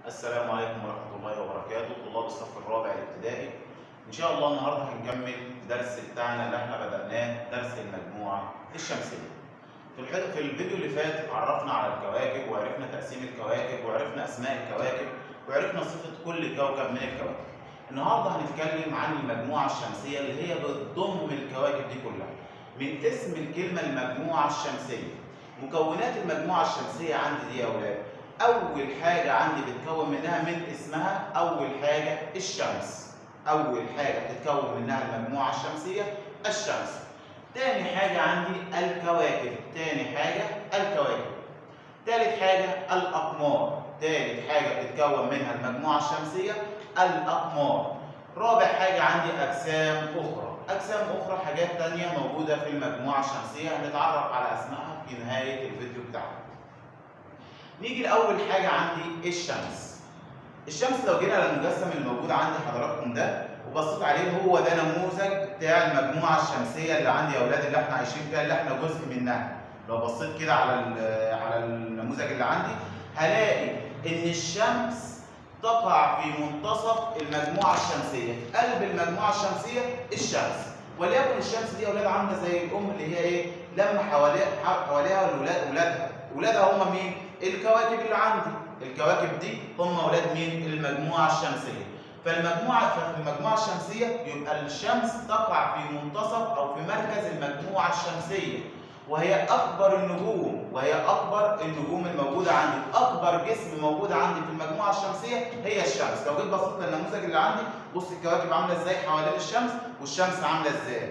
السلام عليكم ورحمة الله وبركاته طلاب الصف الرابع الابتدائي إن شاء الله النهاردة هنكمل الدرس بتاعنا اللي احنا بدأناه درس المجموعة الشمسية في الحد... في الفيديو اللي فات عرفنا على الكواكب وعرفنا تقسيم الكواكب وعرفنا أسماء الكواكب وعرفنا صفة كل كوكب من الكواكب النهارده هنتكلم عن المجموعة الشمسية اللي هي بتضم الكواكب دي كلها من اسم الكلمة المجموعة الشمسية مكونات المجموعة الشمسية عندي دي يا أولاد أول حاجة عندي بتكون منها من اسمها أول حاجة الشمس أول حاجة بتتكون منها المجموعة الشمسية الشمس تاني حاجة عندي الكواكب تاني حاجة الكواكب تالت حاجة الأقمار تالت حاجة بتتكون منها المجموعة الشمسية الأقمار رابع حاجة عندي أجسام أخرى أجسام أخرى حاجات تانية موجودة في المجموعة الشمسية هنتعرف على أسمائها في نهاية الفيديو بتاعنا نيجي لأول حاجة عندي الشمس الشمس لو جينا للمجسم الموجود عند حضراتكم ده وبصيت عليه هو ده نموذج بتاع المجموعة الشمسية اللي عندي يا أولاد اللي احنا عايشين فيها اللي احنا جزء منها لو بصيت كده على على النموذج اللي عندي هلاقي إن الشمس تقع في منتصف المجموعة الشمسية في قلب المجموعة الشمسية الشمس وليكن الشمس دي يا أولاد عاملة زي الأم اللي هي إيه لما حواليها حواليها الولاد أولادها أولادها هم مين؟ الكواكب اللي عندي الكواكب دي هم اولاد مين المجموعه الشمسيه فالمجموعه في المجموعه الشمسيه يبقى الشمس تقع في منتصف او في مركز المجموعه الشمسيه وهي اكبر النجوم وهي اكبر النجوم الموجوده عندي اكبر جسم موجود عندي في المجموعه الشمسيه هي الشمس لو جيت بصيت للنموذج اللي عندي بص الكواكب عامله ازاي حوالين الشمس والشمس عامله ازاي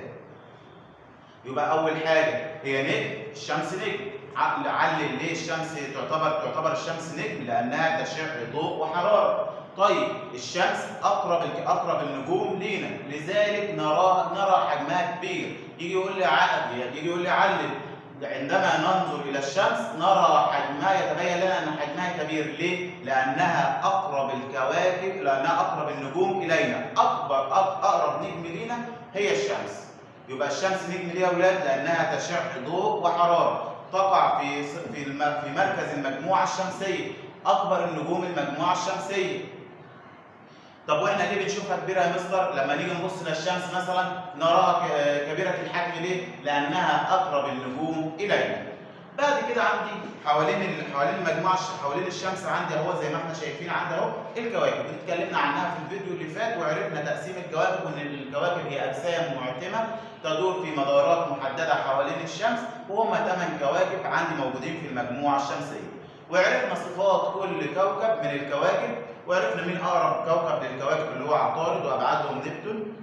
يبقى اول حاجه هي نجم الشمس نجم علل ليه الشمس تعتبر تعتبر الشمس نجم لانها تشع ضوء وحراره طيب الشمس اقرب اقرب النجوم لينا لذلك نرى نرى حجمها كبير يجي يقول لي عقل يجي يقول لي علل عندما ننظر الى الشمس نرى حجمها يتبين لنا ان حجمها كبير ليه لانها اقرب الكواكب لانها اقرب النجوم الينا اكبر اقرب نجم لينا هي الشمس يبقى الشمس نجم ليه يا اولاد لانها تشع ضوء وحراره تقع في في في مركز المجموعه الشمسيه اكبر النجوم المجموعه الشمسيه طب واحنا ليه بنشوفها كبيره يا مستر لما نيجي نبص للشمس مثلا نراها كبيره الحجم ليه لانها اقرب النجوم الينا بعد كده عندي حوالين حوالين المجموعه حوالين الشمس عندي اهو زي ما احنا شايفين عندي اهو الكواكب اتكلمنا عنها في الفيديو اللي فات وعرفنا تقسيم الكواكب وان الكواكب هي اجسام معتمه تدور في مدارات محدده حوالين الشمس وهم ثمان كواكب عندي موجودين في المجموعه الشمسيه وعرفنا صفات كل كوكب من الكواكب وعرفنا مين اقرب كوكب للكواكب اللي هو عطارد وابعادهم نبتون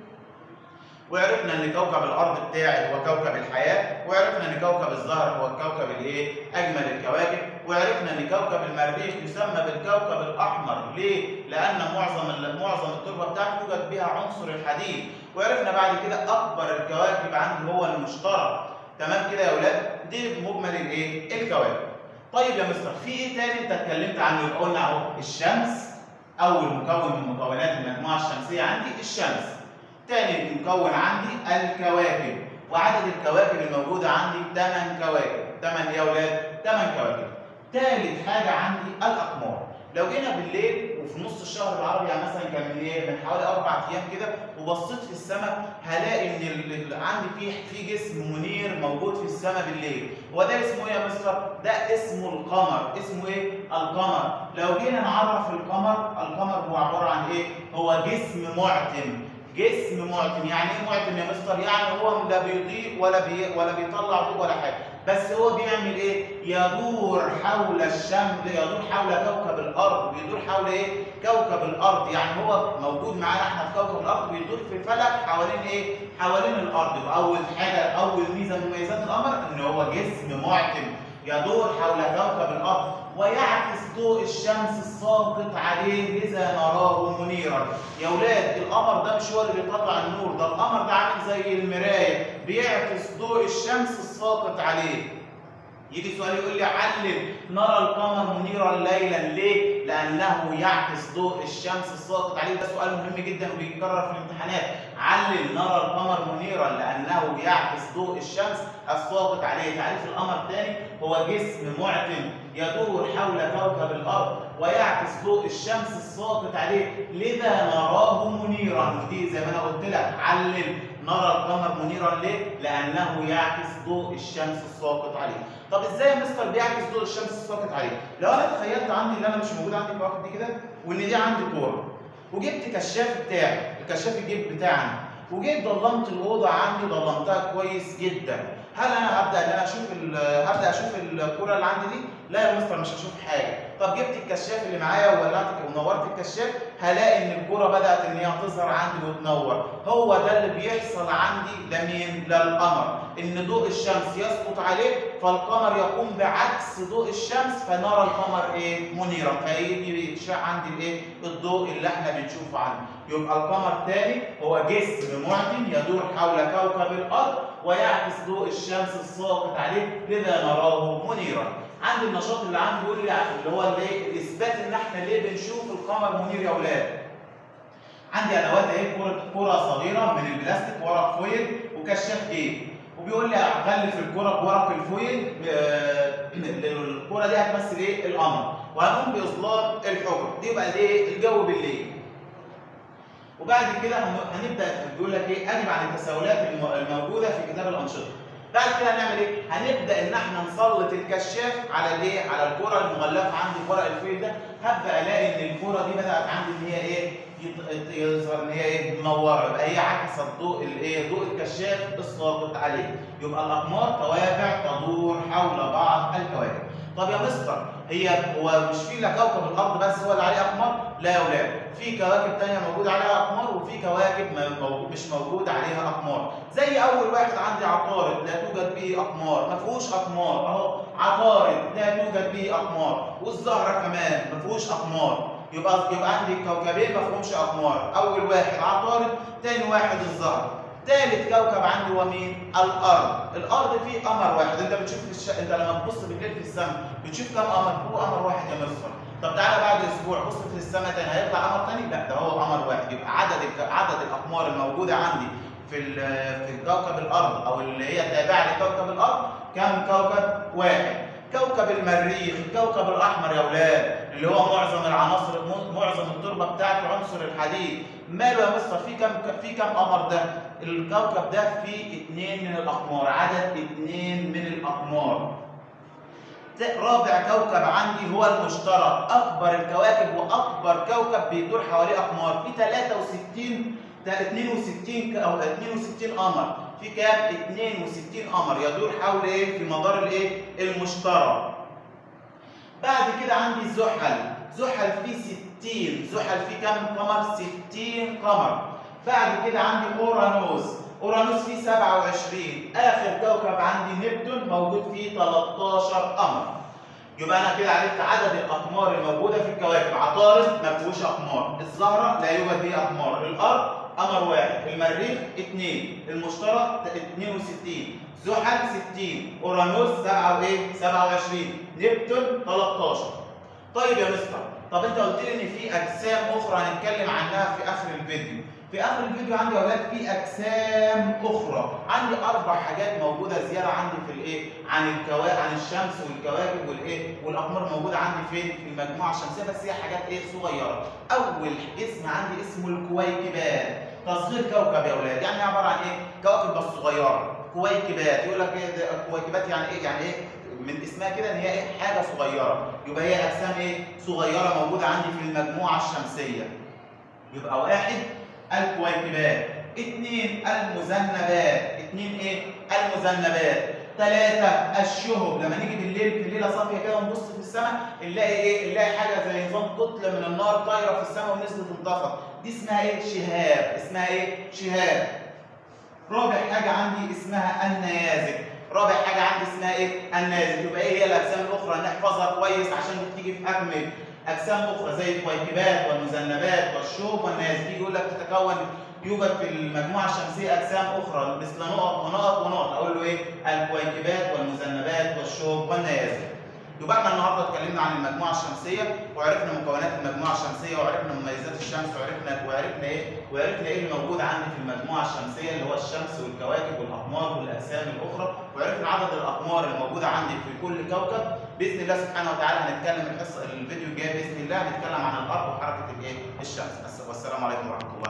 وعرفنا ان كوكب الارض بتاعي هو كوكب الحياه وعرفنا ان كوكب الزهر هو الكوكب الايه اجمل الكواكب وعرفنا ان كوكب المريخ يسمى بالكوكب الاحمر ليه لان معظم معظم التربه بتاعته يوجد بها عنصر الحديد وعرفنا بعد كده اكبر الكواكب عندي هو المشتري تمام كده يا اولاد دي مجمل الايه الكواكب طيب يا مستر في ايه تاني انت اتكلمت عنه يبقى قلنا اهو الشمس اول مكون من مكونات المجموعه الشمسيه عندي الشمس تاني مكون عندي الكواكب وعدد الكواكب الموجودة عندي 8 كواكب 8 يا ولاد 8 كواكب تالت حاجة عندي الأقمار لو جينا بالليل وفي نص الشهر العربي يعني مثلا كان من ايه من حوالي اربع ايام كده وبصيت في السماء هلاقي ان اللي عندي في في جسم منير موجود في السماء بالليل هو ده اسمه ايه يا مستر؟ ده اسمه القمر اسمه ايه؟ القمر لو جينا نعرف القمر القمر هو عباره عن ايه؟ هو جسم معتم جسم معتم يعني ايه معتم يا مستر يعني هو لا بيضيء ولا بي ولا بيطلع ضوء ولا حاجه بس هو بيعمل ايه يدور حول الشمس يدور حول كوكب الارض بيدور حول ايه كوكب الارض يعني هو موجود معانا احنا في كوكب الارض بيدور في فلك حوالين ايه حوالين الارض واول حاجه اول ميزه من مميزات القمر ان هو جسم معتم يدور حول كوكب الارض ويعكس ضوء الشمس الساقط عليه لذا نراه منيرا يا ولاد القمر ده مش هو اللي بيطلع النور ده القمر ده عامل زي المرايه بيعكس ضوء الشمس الساقط عليه يجي سؤال يقول لي علل نرى القمر منيرا ليلا ليه؟ لأنه يعكس ضوء الشمس الساقط عليه ده سؤال مهم جدا وبيتكرر في الامتحانات علل نرى القمر منيرا لأنه بيعكس ضوء الشمس الساقط عليه تعريف القمر تاني هو جسم معتم يدور حول كوكب الأرض ويعكس ضوء الشمس الساقط عليه لذا نراه منيرا ودي زي ما انا قلت لك علل نرى القمر منيرا ليه؟ لانه يعكس ضوء الشمس الساقط عليه. طب ازاي يا مستر بيعكس ضوء الشمس الساقط عليه؟ لو انا تخيلت عندي اللي انا مش موجود عندي الكواكب دي كده وان دي عندي كوره وجبت كشاف بتاعي الكشاف الجيب بتاعنا وجيت ضلمت الاوضه عندي ضلمتها كويس جدا هل انا هبدا ان انا اشوف هبدا اشوف الكوره اللي عندي دي لا يا مستر مش هشوف حاجه طب جبت الكشاف اللي معايا وولعت ونورت الكشاف هلاقي ان الكوره بدات ان هي تظهر عندي وتنور هو ده اللي بيحصل عندي لمين للقمر ان ضوء الشمس يسقط عليه فالقمر يقوم بعكس ضوء الشمس فنرى القمر ايه منيرا فيجي يتشع عندي الايه الضوء اللي احنا بنشوفه عنده يبقى القمر تاني هو جسم معدن يدور حول كوكب الارض ويعكس ضوء الشمس الساقط عليه لذا نراه منيرا عندي النشاط اللي عندي بيقول لي اللي هو الايه الاثبات ان احنا ليه بنشوف القمر منير يا اولاد عندي ادوات اهي كره كره صغيره من البلاستيك ورق فويل وكشاف جيب وبيقول لي غلف الكره بورق الفويل الكره دي هتمثل ايه القمر وهنقوم باظلال الحجر دي يبقى الايه الجو بالليل وبعد كده هنبدا بيقول لك ايه اجب عن التساؤلات الموجوده في كتاب الانشطه بعد كده هنعمل ايه؟ هنبدا ان احنا نسلط الكشاف على الايه؟ على الكره المغلفه عندي ورق الفيل ده هبدا الاقي ان الكره دي بدات عندي ان هي ايه؟ يظهر ان هي ايه؟ منوره يبقى هي عكست ضوء الايه؟ ضوء الكشاف الساقط عليه يبقى الاقمار توابع تدور حول بعض الكواكب طب يا مستر هي هو مش في لا كوكب الارض بس هو اللي عليه اقمار؟ لا يا اولاد في كواكب ثانيه موجود عليها اقمار وفي كواكب مش موجود عليها اقمار زي اول واحد عندي عطارد لا توجد به اقمار ما فيهوش اقمار اهو عطارد لا توجد به اقمار والزهره كمان ما فيهوش اقمار يبقى يبقى عندي كوكبين ما فيهمش اقمار اول واحد عطارد ثاني واحد الزهره ثالث كوكب عندي هو مين؟ الارض، الارض فيه قمر واحد، انت بتشوف في الش... انت لما تبص بالليل في السماء بتشوف كم قمر؟ هو قمر واحد يا مصر. طب تعالى بعد اسبوع بص في السماء تاني هيطلع قمر تاني؟ لا ده هو قمر واحد، يبقى عدد الك... عدد الاقمار الموجوده عندي في ال... في كوكب الارض او اللي هي تابعه لكوكب الارض كم كوكب؟ واحد. كوكب المريخ، الكوكب الاحمر يا اولاد اللي هو معظم العناصر معظم التربه بتاعته عنصر الحديد، ماله يا مستر في كم في كم قمر ده؟ الكوكب ده فيه اثنين من الاقمار، عدد اثنين من الاقمار. رابع كوكب عندي هو المشتري، اكبر الكواكب واكبر كوكب بيدور حواليه اقمار، في 63 62 او 62 قمر، في كام؟ 62 قمر يدور حول ايه؟ في مدار الايه؟ المشتري. بعد كده عندي زحل، زحل فيه 60 زحل فيه كام قمر 60 قمر بعد كده عندي اورانوس اورانوس فيه 27 اخر كوكب عندي نبتون موجود فيه 13 قمر يبقى انا كده عرفت عدد الاقمار الموجوده في الكواكب عطارد ما فيهوش اقمار الزهره لا يوجد فيه اقمار الارض قمر واحد المريخ اثنين المشتري 62 زحل 60 اورانوس 7 وايه 27 نبتون 13 طيب يا مستر طب انت قلت لي ان في اجسام اخرى هنتكلم عنها في اخر الفيديو في اخر الفيديو عندي يا اولاد في اجسام اخرى عندي اربع حاجات موجوده زياده عندي في الايه عن الكواكب عن الشمس والكواكب والايه والاقمار موجوده عندي فين في المجموعه الشمسيه بس هي حاجات ايه صغيره اول اسم عندي اسمه الكويكبات تصغير كوكب يا اولاد يعني عباره عن ايه كواكب بس صغيره كويكبات يقول لك ايه كويكبات يعني ايه يعني ايه من اسمها كده ان هي ايه حاجه صغيره يبقى هي اجسام ايه صغيره موجوده عندي في المجموعه الشمسيه يبقى واحد الكويكبات اثنين المذنبات اثنين ايه المذنبات ثلاثة الشهب لما نيجي بالليل في ليلة صافية كده ونبص في السماء نلاقي ايه؟ نلاقي حاجة زي نظام كتلة من النار طايرة في السماء ونزلت انطفت دي اسمها ايه؟ شهاب اسمها ايه؟ شهاب رابع حاجة عندي اسمها النيازك رابع حاجة عندي اسمها ايه؟ النازل يبقى ايه هي الأجسام الأخرى نحفظها كويس عشان بتيجي في أكمل أجسام أخرى زي الكويكبات والمذنبات والشوب والنازل تيجي يقول لك تتكون يوجد في المجموعة الشمسية أجسام أخرى مثل نقط ونقط ونقط أقول له إيه؟ الكويكبات والمذنبات والشوب والنيازل. يبقى احنا النهارده اتكلمنا عن المجموعة الشمسية وعرفنا مكونات المجموعة الشمسية وعرفنا مميزات الشمس وعرفنا وعرفنا ايه؟ وعرفنا ايه اللي موجود عندي في المجموعة الشمسية اللي هو الشمس والكواكب والأقمار والأجسام الأخرى وعرفنا عدد الأقمار الموجودة عندي في كل كوكب باذن الله سبحانه وتعالى هنتكلم الحصه الفيديو الجاي باذن الله هنتكلم عن الارض وحركه الايه الشمس والسلام عليكم ورحمه الله